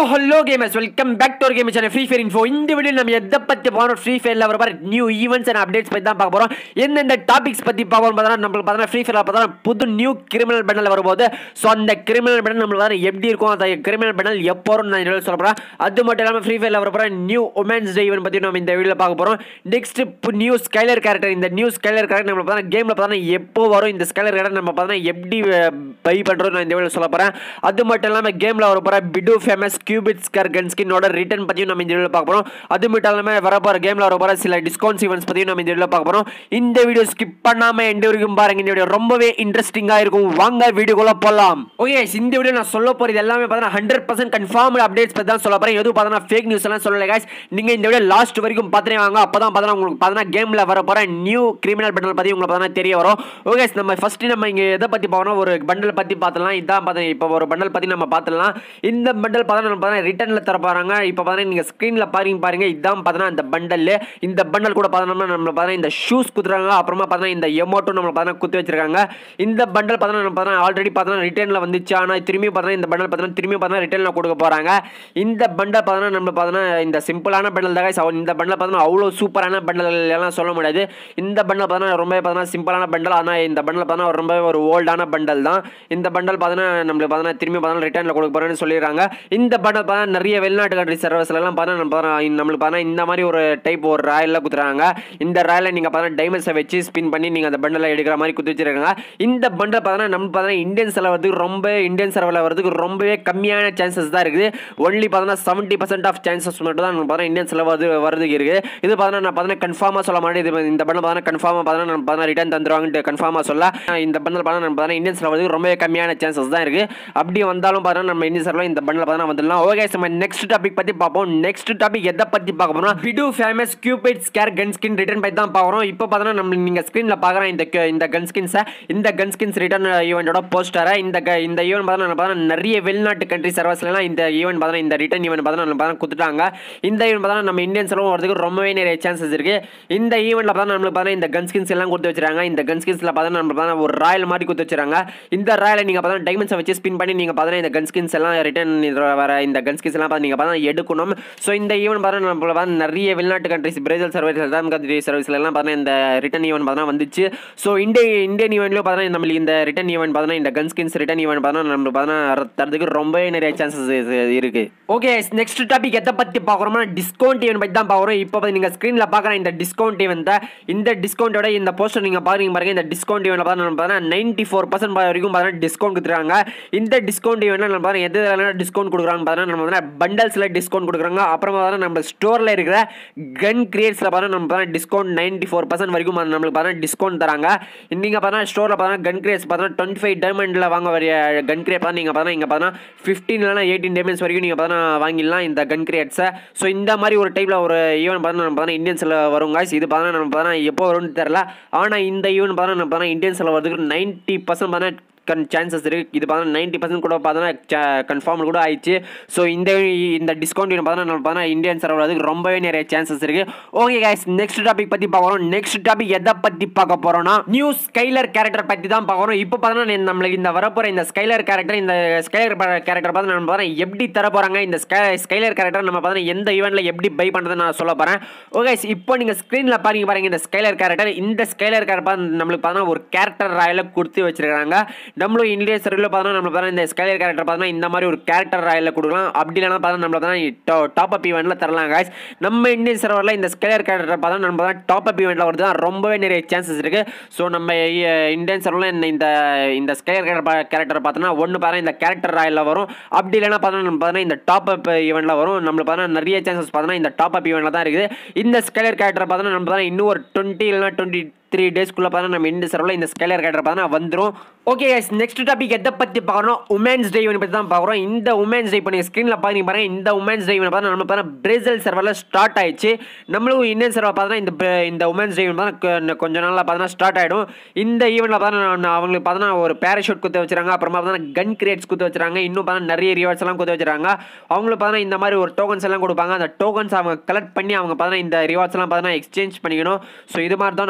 So hello gamers welcome back to ஒரு game channel free fire info இந்த video நம்ம எதை பற்றி போகிறோம் ஃப்ரீ ஃபயரில் வர மாதிரி நியூ ஈவெண்ட்ஸ் அண்ட் அப்டேட்ஸ் பற்றி தான் பார்க்க போகிறோம் எந்தெந்த டாபிக்ஸ் பற்றி பார்க்கணும் பார்த்தா நம்மளுக்கு பார்த்தா ஃப்ரீ ஃபயரில் பார்த்தா புது நியூ கிரிமினல் பெண்டல் வரும்போது ஸோ அந்த கிரிமினல் பெண்டல் நம்மளுக்கு பார்த்தா எப்படி இருக்கும் அந்த கிரிமினல் பெண்டல் எப்போ வரும் நான் சொல்ல போகிறேன் அது மட்டும் இல்லாமல் ஃப்ரீ ஃபயரில் வர போகிற நியூ உமன்ஸ் டே ஈவெண்ட் பற்றி நம்ம இந்த வீடியோவில் பார்க்க போகிறோம் நெக்ஸ்ட் நியூ ஸ்கைலர் கேரக்டர் இந்த நியூ ஸ்கைலர் கேரக்டர் நம்ம பார்த்தா கேமில் பார்த்தா எப்போ வரும் இந்த ஸ்கைலர் கேரக்டர் நம்ம பார்த்தா எப்படி பை பண்ணுறோம் நான் இந்த வீடியோவில் சொல்ல போகிறேன் அது மட்டும் இல்லாமல் கேமில் வர போகிற பிடு ஃபேமஸ் கியூபிட் ஸ்கர் கன் ஸ்கின்னோட ரிட்டர்ன் பற்றியும் நம்ம இந்த வீடியோவில் பார்க்க போகிறோம் அது மட்டும் இல்லாமல் வர போகிற கேமில் வர போகிற சில டிஸ்கவுண்ட்ஸ் ஈவெண்ட்ஸ் பற்றியும் நம்ம இந்த வீடியோவில் பார்க்க போகிறோம் இந்த வீடியோ ஸ்கிப் பண்ணாமல் எந்த வரைக்கும் பாருங்க இந்த வீடியோ ரொம்பவே இன்ட்ரெஸ்டிங்காக இருக்கும் வாங்க வீடியோக்குள்ள போகலாம் ஓகே இந்த வீடியோ நான் சொல்ல போகிறது எல்லாமே பார்த்தீங்கன்னா ஹண்ட்ரட் பர்சன்ட் கன்ஃபார்ம் அப்டேட்ஸ் பற்றி தான் சொல்ல போகிறேன் எதுவும் பார்த்தீங்கன்னா ஃபேக் நியூஸ் எல்லாம் சொல்லலை guys நீங்கள் இந்த வீடியோ லாஸ்ட் வரைக்கும் பார்த்துனே வாங்க அப்போ தான் பார்த்தீங்கன்னா உங்களுக்கு பார்த்தீங்கன்னா கேமில் வர போகிற நியூ கிரிமினல் பண்டல் பற்றி உங்களுக்கு பார்த்தீங்கன்னா தெரிய வரும் ஓகே நம்ம ஃபஸ்ட்டு நம்ம இங்கே எதை பற்றி பார்க்கணும் ஒரு பண்டல் பற்றி பார்த்தலாம் இதான் பார்த்தா இப்போ ஒரு பண்டல் பற்றி நம்ம பார்த்துலாம் இந்த பண்டல் பார்த்தா நம்ம பார்த்தா ரிட்டர்னில் தர போகிறாங்க இப்போ பார்த்தீங்கன்னா நீங்கள் ஸ்க்ரீனில் பாருங்க பாருங்க இதான் பார்த்தீங்கன்னா இந்த பண்டல் இந்த பண்டல் கூட பார்த்தோம்னா நம்ம பார்த்தா இந்த ஷூஸ் குத்துறாங்க அப்புறமா பார்த்தீங்கன்னா இந்த எமோட்டும் நம்ம பார்த்தா குத்து வச்சிருக்காங்க இந்த பண்டல் பார்த்தீங்கன்னா நம்ம பார்த்தா ஆல்ரெடி பார்த்தீங்கன்னா ரிட்டர்னில் வந்துச்சு ஆனால் திரும்பி பார்த்தீங்கன்னா இந்த பண்டல் பார்த்தீங்கன்னா திரும்பி பார்த்தீங்கன்னா ரிட்டர்னில் கொடுக்க போகிறாங்க இந்த பண்டல் பார்த்தீங்கன்னா நம்ம பார்த்தீங்கன்னா இந்த சிம்பிளான பண்டல் தான் guys. அவ- இந்த பண்டல் பார்த்தீங்கன்னா அவ்வளோ சூப்பரான பண்டல் எல்லாம் சொல்ல முடியாது இந்த பண்டல் பார்த்தீங்கன்னா ரொம்ப பார்த்தீங்கன்னா சிம்பிளான பண்டல் ஆனால் இந்த பண்டல் பார்த்தீங்கன்னா ரொம்ப ஒரு ஓல்டான பண்டல் தான் இந்த பண்டல் பார்த்தீங்கன்னா நம்மளுக்கு பார்த்தீங்கன்னா திரும்பி பார்த்தீங்கன்னா ரிட்டர்னில் கொடுக்க போகிறேன்னு சொல்லிடுறாங்க இந்த பண்டல் பார்த்தீங்கன்னா நிறைய வெளிநாட்டு கண்ட்ரி சர்வஸ்லாம் பார்த்தீங்கன்னா நம்ம பார்த்தீங்கன்னா நம்மளுக்கு பார்த்தீங்கன்னா இந்த மாதிரி ஒரு டைப் ஒரு ராயலில் குத்துறாங்க இந்த ராயலில் நீங்கள் பார்த்தீங்கன்னா டைமண்ட்ஸை வச்சு ஸ்பின் பண்ணி நீங்கள் அந்த பண்டலை எடுக்கிற மாதிரி குத்தி வச்சிருக்காங்க இந்த பண்டல் பார்த்தீங்கன்னா நம்ம பார்த்தீங்கன்னா இந்தியன் செலவு வரதுக்கு ரொம்ப இந்தியன் செலவில் வரதுக்கு ரொம்பவே கம்மியான சான்சஸ் தான் இருக்குது ஒன்லி பார்த்தீங்கன்னா செவன்ட்டி பர்சன்ட் ஆஃப் சான்சஸ் மட்டும் தான் நம்ம பார்த்தீங்கன்னா இந்தியன் செலவு வந்து வரதுக்கு இருக்குது இது பார்த்தீங்கன்னா நான் பார்த்தீங்கன்னா கன்ஃபார்மாக சொல்ல மாட்டேன் இது இந்த பண்டல் பார்த்தீங்கன்னா கன்ஃபார்மாக பார்த்தீங்கன்னா நம்ம பார்த்தீங்கன்னா ரிட்டர்ன் தந்துருவாங்கன்ட்டு கன்ஃபார்மாக சொல்ல இந்த பண்டல் பார்த்தீங்கன்னா நம்ம பார்த்தீங்கன்னா இந்தியன் செலவு வரதுக்கு ரொம்பவே கம்மியான சான்சஸ் தான் இருக்குது அப்படி வந்தாலும் பார்த்தீங்கன்னா நம்ம இந்தியன் செலவில் இந்த பண்டல் பார்த்தீங்கன்னா வந்துடலாம் ஓகே நம்ம நெக்ஸ்ட் டாபிக் பற்றி பார்ப்போம் நெக்ஸ்ட் டாபிக் எதை பற்றி பார்க்க போகிறோம் விடு famous Cupid Scar gun skin return பற்றி தான் பார்க்குறோம் இப்போ பார்த்தீங்கன்னா நம்ம நீங்கள் ஸ்க்ரீனில் பார்க்குறோம் இந்த கு- இந்த கன் ஸ்கின்ஸை இந்த கன் ஸ்கின்ஸ் ரிட்டர்ன் ஈவெண்ட்டோட போஸ்டரை இந்த க- இந்த ஈவெண்ட் பார்த்தீங்கன்னா பார்த்தீங்கன்னா நிறைய வெளிநாட்டு கண்ட்ரி சர்வஸ்லாம் இந்த ஈவெண்ட் பார்த்தீங்கன்னா இந்த ரிட்டர்ன் ஈவெண்ட் பார்த்தீங்கன்னா நம்ம பார்த்தீங்கன்னா கொடுத்துட்டாங்க இந்த ஈவெண்ட் பார்த்தீங்கன்னா நம்ம இந்தியன் செலவும் வரதுக்கு ரொம்பவே நிறைய சான்சஸ் இருக்குது இந்த ஈவெண்ட்டில் பார்த்தீங்கன்னா நம்மளுக்கு பார்த்தீங்கன்னா இந்த கன் ஸ்கின்ஸ் எல்லாம் கொடுத்து வச்சிருக்காங்க இந்த கன் ஸ்கின்ஸில் பார்த்தீங்கன்னா நம்ம பார்த்தீங்கன்னா ஒரு ராயல் மாதிரி கொடுத்து வச்சிருக்காங்க இந்த ராயலை நீங்கள் பார்த்தீங்கன்னா டைமண்ட்ஸை வச்சு ஸ்பின் பண்ணி நீங்கள் பார்த்தீங்கன்னா இந்த கன் ஸ்கின்ஸ் எல்லாம் ரிட்டர்ன் வர இந்த கன் ஸ்கின்ஸ் எல்லாம் பார்த்து நீங்கள் பார்த்தீங்கன்னா எடுக்கணும் ஸோ இந்த ஈவெண்ட் பார்த்தீங்கன்னா நம்மள பார்த்தா நிறைய வெளிநாட்டு கண்ட்ரிஸ் பிரேசில் சர்வீஸ் எல்லாம் கண்ட்ரி சர்வீஸ்ல எல்லாம் பார்த்தீங்கன்னா இந்த ரிட்டர்ன் ஈவெண்ட் பார்த்தீங்கன்னா வந்துச்சு ஸோ இந்திய இந்தியன் ஈவெண்ட்லையும் பார்த்தீங்கன்னா நம்மளுக்கு இந்த ரிட்டர்ன் ஈவெண்ட் பார்த்தீங்கன்னா இந்த கன் ஸ்கின்ஸ் ரிட்டர்ன் ஈவெண்ட் பார்த்தீங்கன்னா நம்மளுக்கு பார்த்தீங்கன்னா தரதுக்கு ரொம்பவே நிறைய சான்சஸ் இருக்கு ஓகே நெக்ஸ்ட் டாபிக் எதை பற்றி பார்க்குறோம்னா டிஸ்கவுண்ட் ஈவெண்ட் பற்றி தான் பார்க்குறோம் இப்போ பார்த்து நீங்கள் ஸ்க்ரீனில் பார்க்குற இந்த டிஸ்கவுண்ட் ஈவெண்ட்டை இந்த டிஸ்கவுண்ட்டோட இந்த போஸ்டர் நீங்கள் பாருங்க பாருங்க இந்த டிஸ்கவுண்ட் ஈவெண்ட் பார்த்தீங்கன்னா பார்த்தீங்கன்னா நைன்டி ஃபோர் பர்சன்ட் வரைக்கும் பார்த்தீங்கன்னா டிஸ்கவுண்ட் கொடுத்துருக்காங்க இந்த டிஸ்கவுண்ட் ஈவெண்ட்டில் நம்ம பாருங்க எது டிஸ்கவுண்ட் கொடுக்குறாங்க பார்த்தீங்கன்னா நம்ம வந்து பண்டல்ஸில் டிஸ்கவுண்ட் கொடுக்குறாங்க அப்புறமா பார்த்தீங்கன்னா நம்ம ஸ்டோரில் இருக்கிற கன் கிரியேட்ஸில் பார்த்தீங்கன்னா நம்ம பார்த்தீங்கன்னா டிஸ்கவுண்ட் நைன்டி ஃபோர் பர்சன்ட் வரைக்கும் அது நம்மளுக்கு பார்த்தீங்கன்னா டிஸ்கவுண்ட் தராங்க நீங்கள் பார்த்தீங்கன்னா ஸ்டோரில் பார்த்தீங்கன்னா கன் கிரியேட்ஸ் பார்த்தீங்கன்னா டுவெண்ட்டி ஃபைவ் டைமண்டில் வாங்க வரைய கன் கிரியேட் பார்த்தா நீங்கள் பார்த்தீங்கன்னா இங்கே பார்த்தீங்கன்னா ஃபிஃப்டீன் இல்லைனா எயிட்டீன் டைமண்ட்ஸ் வரைக்கும் நீங்கள் பார்த்தீங்கன்னா வாங்கிடலாம் இந்த கன் கிரியேட்ஸை ஸோ இந்த மாதிரி ஒரு டைப்பில் ஒரு ஈவெண்ட் பார்த்தீங்கன்னா நம்ம பார்த்தீங்கன்னா இந்தியன்ஸில் வரும் guys இது பார்த்தீங்கன்னா நம்ம பார்த்தீங்கன்னா எப்போ வரும்னு தெரில ஆனால் இந்த ஈவெண்ட் பார்த்தீங்கன்னா நம்ம பார்த்தீங்கன்னா இந்தியன்ஸில் வரதுக்கு நைன்ட்டி பர்சன்ட் பார்த்தீங்கன்னா கன் சான்சஸ் இருக்குது இது பார்த்தீங்கன்னா நைன்ட்டி பர்சன்ட் கூட பார்த்தீங்கன்னா கன்ஃபார்ம் கூட ஆயிடுச்சு ஸோ இந்த இந்த டிஸ்கவுண்ட் பார்த்தீங்கன்னா நம்ம பார்த்தீங்கன்னா இந்தியன் சர்வர் அதுக்கு ரொம்பவே நிறைய சான்சஸ் இருக்குது ஓகே guys நெக்ஸ்ட் டாபிக் பற்றி பார்க்குறோம் நெக்ஸ்ட் டாபிக் எதை பற்றி பார்க்க போகிறோம்னா நியூ ஸ்கைலர் கேரக்டர் பற்றி தான் பார்க்குறோம் இப்போ பார்த்தீங்கன்னா நம்மளுக்கு இந்த வரப்போகிற இந்த ஸ்கைலர் கேரக்டர் இந்த ஸ்கைலர் கேரக்டர் பார்த்து நம்ம பார்த்தீங்கன்னா எப்படி தர போகிறாங்க இந்த ஸ்கை ஸ்கைலர் கேரக்டர் நம்ம பார்த்தீங்கன்னா எந்த ஈவெண்ட்டில் எப்படி பை பண்ணுறதுன்னு நான் சொல்ல போகிறேன் ஓகே இப்போ நீங்கள் ஸ்க்ரீனில் பாருங்க பாருங்க இந்த ஸ்கைலர் கேரக்டர் இந்த ஸ்கைலர் கேரக்டர் நம்மளுக்கு பார்த்தீங்கன்னா ஒரு கேரக்டர் ராயில கொடுத்து வச்சிருக்காங்க நம்மளும் இந்தியன் சர்வீஸில் பார்த்தீங்கன்னா நம்ம பார்த்தீங்கன்னா இந்த ஸ்கைலர் கேரக்டர் பார்த்தீங்கன்னா இந்த மாதிரி ஒரு கேரக்டர் ராயில் கொடுக்கலாம் அப்படி இல்லைனா பார்த்தீங்கன்னா நம்ம பார்த்தீங்கன்னா டாப் அப் ஈவெண்ட்டில் தரலாம் guys நம்ம இந்தியன் சர்வரில் இந்த ஸ்கைலர் கேரக்டர் பார்த்தா நம்ம பார்த்தா டாப் அப் ஈவெண்ட்டில் வருது ரொம்பவே நிறைய சான்சஸ் இருக்குது ஸோ நம்ம இந்தியன் சர்வரில் இந்த இந்த இந்த ஸ்கைலர் கேரக்டர் கேரக்டர் பார்த்தோன்னா ஒன்று பார்த்தா இந்த கேரக்டர் ராயில் வரும் அப்படி இல்லைனா பார்த்தோன்னா நம்ம பார்த்தீங்கன்னா இந்த டாப் அப் ஈவெண்ட்டில் வரும் நம்மளுக்கு பார்த்தீங்கன்னா நிறைய சான்சஸ் பார்த்தோன்னா இந்த டாப் அப் ஈவெண்ட்டில் தான் இருக்குது இந்த ஸ்கைலர் கேரக்டர் பார்த்தோன்னா நம்ம பார்த்தா இன்னும் ஒரு டுவெண்ட்டி இல்லைனா டுவெண்ட்டி த்ரீ டேஸ்க்குள்ளே பார்த்தா நம்ம இந்த சர்வில் இந்த ஸ்கைலர் கேரக்டர் பார்த்தா வந்துடும் ஓகே நெக்ஸ்ட் டாபிக் எதை பற்றி பார்க்குறோம் உமன்ஸ் டே பற்றி தான் பார்க்குறோம் இந்த உமன்ஸ் டே இப்போ நீங்கள் ஸ்க்ரீனில் பாருங்க பாருங்க இந்த உமன்ஸ் டே பார்த்தா நம்ம பார்த்தா பிரேசில் சர்வரில் ஸ்டார்ட் ஆயிடுச்சு நம்மளும் இந்தியன் சர்வர் பார்த்தா இந்த ப- இந்த உமன்ஸ் டே பார்த்தா கொஞ்ச நாளில் பார்த்தா ஸ்டார்ட் ஆகிடும் இந்த ஈவெண்ட்டில் பார்த்தா அவங்களுக்கு பார்த்தா ஒரு பேராஷூட் குத்து வச்சுறாங்க அப்புறமா பார்த்தா கன் கிரியேட்ஸ் குத்து வச்சுறாங்க இன்னும் பார்த்தா நிறைய ரிவார்ட்ஸ் எல்லாம் குத்து வச்சுறாங்க அவங்களுக்கு பார்த்தா இந்த மாதிரி ஒரு டோக்கன்ஸ் எல்லாம் கொடுப்பாங்க அந்த டோக்கன்ஸ் அவங்க கலெக்ட் பண்ணி அவங்க பார்த்தா இந்த ரிவார்ட்ஸ் எல்லாம் பார்த்தா எக்ஸ்சேஞ்ச் பண்ணிக்கணும் ஸோ இது மாதிரி தான் நம்மளும் பார்த்தா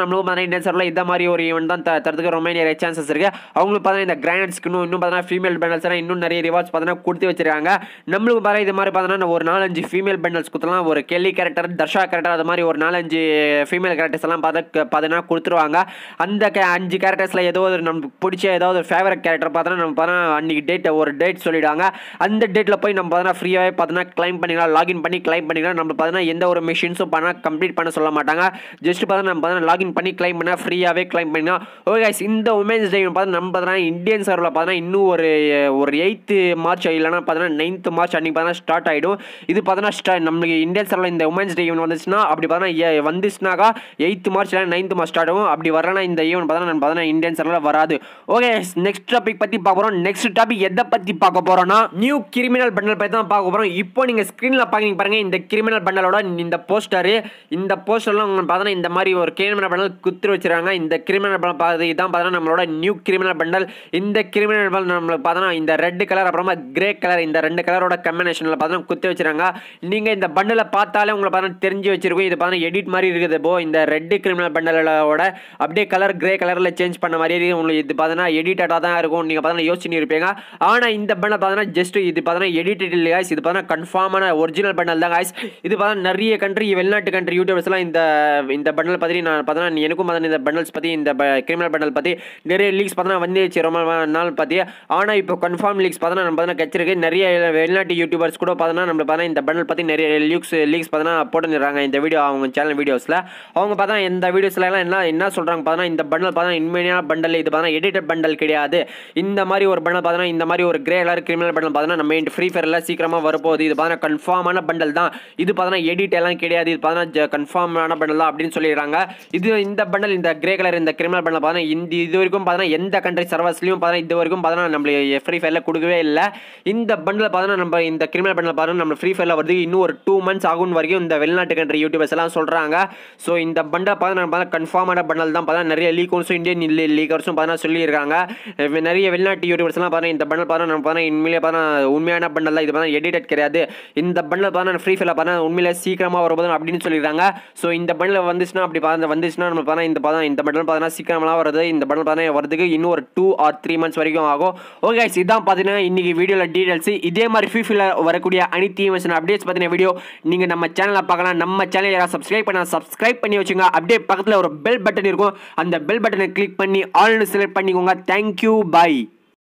இந்தியன் சர்வில் இந்த மாதிரி ஒரு ஈவெண்ட் தான் த- தரதுக்கு ரொம்ப நிறைய சான்சஸ் இருக்கு அவங்களுக்கு பார்த்தீங்கன்னா இந்த கிரானைட் ஸ்கின்னும் இன்னும் பார்த்தீங்கன்னா ஃபீமேல் பெண்டல்ஸ் எல்லாம் இன்னும் நிறைய ரிவார்ட்ஸ் பார்த்தீங்கன்னா கொடுத்து வச்சிருக்காங்க நம்மளுக்கு பாரு இது மாதிரி பார்த்தீங்கன்னா ஒரு நாலஞ்சு ஃபீமேல் பெண்டல்ஸ் கொடுத்தலாம் ஒரு கெல்லி கேரக்டர் தர்ஷா கேரக்டர் அது மாதிரி ஒரு நாலஞ்சு ஃபீமேல் கேரக்டர்ஸ் எல்லாம் பார்த்து பார்த்தீங்கன்னா கொடுத்துருவாங்க அந்த ca- அஞ்சு கேரக்டர்ஸில் ஏதோ ஒரு நமக்கு பிடிச்ச ஏதாவது ஒரு ஃபேவரட் கேரக்டர் பார்த்தோன்னா நம்ம பார்த்தா அன்றைக்கி டேட் ஒரு டேட் சொல்லிடுவாங்க அந்த டேட்டில் போய் நம்ம பார்த்தீங்கன்னா ஃப்ரீயாகவே பார்த்தீங்கன்னா கிளைம் பண்ணிக்கலாம் லாகின் பண்ணி கிளைம் பண்ணிக்கலாம் நம்ம பார்த்தீங்கன்னா எந்த ஒரு மிஷின்ஸும் பண்ண கம்ப்ளீட் பண்ண சொல்ல மாட்டாங்க ஜஸ்ட் பார்த்தீங்கன்னா நம்ம பார்த்தீங்கன்னா லாகின் பண்ணி கிளைம் பண்ணால் ஃப்ரீயாகவே கிளைம் பண்ணிக்கலாம் ஓகே guys, இந்த உமன்ஸ் டே பார்த்தா நம்ம பார்த்தீங்கன்னா இந்தியன் சர்வில் பார்த்தீங்கன்னா இன்னும் ஒரு ஒரு எயித்து மார்ச் இல்லைனா பார்த்தீங்கன்னா நைன்த் மார்ச் அன்றைக்கி பார்த்தீங்கன்னா ஸ்டார்ட் ஆகிடும் இது பார்த்தீங்கன்னா ஸ்டா நம்மளுக்கு இந்தியன் சர்வில் இந்த உமன்ஸ் டே ஈவெண்ட் வந்துச்சுன்னா அப்படி பார்த்தீங்கன்னா ஏ- வந்துச்சுனாக்கா எயித்து மார்ச் இல்லை நைன்த் மார்ச் ஸ்டார்ட் ஆகும் அப்படி வரலனா இந்த ஈவெண்ட் பார்த்தீங்கன்னா நம்ம பார்த்தீங்கன்னா இந்தியன் சர்வில் வராது ஓகே நெக்ஸ்ட் டாபிக் பற்றி பார்க்க போகிறோம் நெக்ஸ்ட் டாபிக் எதை பற்றி பார்க்க போகிறோம்னா நியூ கிரிமினல் பண்டல் பற்றி தான் பார்க்க போகிறோம் இப்போ நீங்கள் ஸ்க்ரீனில் பார்க்குறீங்க பாருங்க இந்த கிரிமினல் பண்டலோட இந்த போஸ்டரு இந்த போஸ்டர்லாம் உங்களுக்கு பார்த்தீங்கன்னா இந்த மாதிரி ஒரு கிரிமினல் பண்டல் குத்துரு வச்சிருக்காங்க இந்த கிரிமினல் பண்டல் பார்த்து இதான் பார்த்தீங்கன்னா நம்மளோட நியூ கிரிமினல் பண்டல் இந்த கிரிமினல் பண்டல் நம்மளுக்கு பார்த்தீங்கன்னா இந்த ரெட் கலர் அப்புறமா கிரே கலர் இந்த ரெண்டு கலரோட கம்பினேஷனில் பார்த்தீங்கன்னா குத்தி வச்சிருக்காங்க நீங்கள் இந்த பண்டலை பார்த்தாலே உங்களுக்கு பார்த்தீங்கன்னா தெரிஞ்சு வச்சிருக்கும் இது பார்த்தீங்கன்னா எடிட் மாதிரி இருக்குது போ இந்த ரெட் கிரிமினல் பண்டலோட அப்படியே கலர் கிரே கலரில் சேஞ்ச் பண்ண மாதிரி இருக்கு உங்களுக்கு இது பார்த்தீங்கன்னா எடிட்டடாக தான் இருக்கும் நீங்கள் பார்த்தீங்கன்னா யோசிச்சு இருப்பீங்க ஆனால் இந்த பண்டல் பார்த்தீங்கன்னா ஜஸ்ட் இது பார்த்தீங்கன்னா எடிட்டட் இல்லை guys. இது பார்த்தீங்கன்னா கன்ஃபார்மான ஒரிஜினல் பண்டல் தான் guys. இது பார்த்தீங்கன்னா நிறைய கண்ட்ரி வெளிநாட்டு கண்ட்ரி யூடியூபர்ஸ்லாம் இந்த இந்த பண்டல் பற்றி நான் பார்த்தீங்கன்னா எனக்கும் பார்த்தீங்கன்னா இந்த பண்டல்ஸ் பற்றி இந்த கிரிமினல் பண்டல் பற்றி நிறைய லீக்ஸ் பார்த்தீங்கன்னா வந்துச்சு ரொம்ப நாள் பற்றி ஆனால் இப்போ கன்ஃபார்ம் லீக்ஸ் பார்த்தீங்கன்னா நம்ம பார்த்தீங்கன்னா கச்சிருக்கு நிறைய வெளிநாட்டு யூடியூபர்ஸ் கூட பார்த்தீங்கன்னா நம்ம பார்த்தீங்கன்னா இந்த பண்டல் பற்றி நிறைய லீக்ஸ் லீக்ஸ் பார்த்தீங்கன்னா போட்டுருக்காங்க இந்த வீடியோ அவங்க சேனல் வீடியோஸில் அவங்க பார்த்தா இந்த வீடியோஸ்ல எல்லாம் என்ன என்ன சொல்கிறாங்க பார்த்தீங்கன்னா இந்த பண்டல் பார்த்தீங்கன்னா உண்மையான பண்டல் இது பார்த்தீங்கன்னா எடிட்டட் பண்டல் கிடையாது இந்த மாதிரி ஒரு பண்டல் பார்த்தீங்கன்னா இந்த மாதிரி ஒரு கிரே கலர் கிரிமினல் பண்டல் பார்த்தீங்கன்னா நம்ம ஃப்ரீ ஃபயரில் சீக்கிரமாக வரப்போகுது இது பார்த்தீங்கன்னா கன்ஃபார்மான பண்டல் தான் இது பார்த்தீங்கன்னா எடிட் எல்லாம் கிடையாது இது பார்த்தீங்கன்னா கன்ஃபார்மான பண்டல் தான் அப்படின்னு சொல்லிடுறாங்க இது இந்த பண்டல் இந்த கிரே கலர் இந்த கிரிமினல் பண்டல் பார்த்தீங்கன்னா இந்த இது வரைக்கும் பார்த்தீங்கன்னா எந்த கண்ட்ரி சர்வஸ்லையும் பார்த்தீங்கன்னா இது வரைக்கும் பார்த்தீங்கன்னா நம்மளுக்கு ஃப்ரீ ஃபயரில் கொடுக்கவே இல்லை இந்த பண்டல் பார்த்தீங்கன்னா நம்ம இந்த கிரிமினல் பண்டல் பார்த்தீங்கன்னா நம்ம ஃப்ரீ ஃபயரில் வருது இன்னும் ஒரு டூ மந்த்ஸ் ஆகும் வரைக்கும் இந்த வெளிநாட்டு கண்ட்ரி யூடியூபர்ஸ் எல்லாம் சொல்கிறாங்க ஸோ இந்த பண்டல் பார்த்தீங்கன்னா நம்ம கன்ஃபார்மான பண்டல் தான் பார்த்தீங்கன்னா நிறைய லீக்கர்ஸும் இந்தியன் லீக்கர்ஸும் பார்த்தீங்கன்னா சொல்லியிருக்காங்க அஹ் நிறைய வெளிநாட்டு யூடியூபர்ஸ்லாம் பார்த்தீங்கன்னா இந்த பண்டல் பார்த்தீங்கன்னா நம்ம பார்த்தீங்கன்னா உண்மையிலே பார்த்தீங்கன்னா உண்மையான பண்டல் தான் இது பார்த்தீங்கன்னா எடிட்டட் கிடையாது இந்த பண்டல் பார்த்தீங்கன்னா ஃப்ரீ ஃபயரில் பார்த்தீங்கன்னா உண்மையிலே சீக்கிரமாக வரும்போது அப்படின்னு சொல்லியிருக்காங்க ஸோ இந்த பண்டல் வந்துச்சுன்னா அப்படி பார்த்தா வந்துச்சுன்னா நம்ம பார்த்தா இந்த பார்த்தா இந்த பண்டல் பார்த்தீங்கன்னா சீக்கிரமாக வருது இந்த பண்டல் பார்த்தீங்கன்னா வரதுக்கு இன்னும் ஒரு டூ ஆர் த்ரீ மந்த்ஸ் வரைக்கும் ஆகும் ஓகே guys, இதான் பார்த்தீங்கன்னா இன்னைக்கு வீடியோவில் டீடைல்ஸ் இதே மாதிரி ஃபிஃபில் வரக்கூடிய அனைத்து ஈவெண்ட்ஸ் அப்டேட்ஸ் பற்றின வீடியோ நீங்கள் நம்ம சேனலில் பார்க்கலாம் நம்ம சேனல் யாராவது சப்ஸ்கிரைப் பண்ண சப்ஸ்கிரைப் பண்ணி வச்சுங்க அப்படியே பக்கத்தில் ஒரு பெல் பட்டன் இருக்கும் அந்த பெல் பட்டனை கிளிக் பண்ணி ஆல்னு செலக்ட் பண்ணிக்கோங்க தேங்க்யூ பை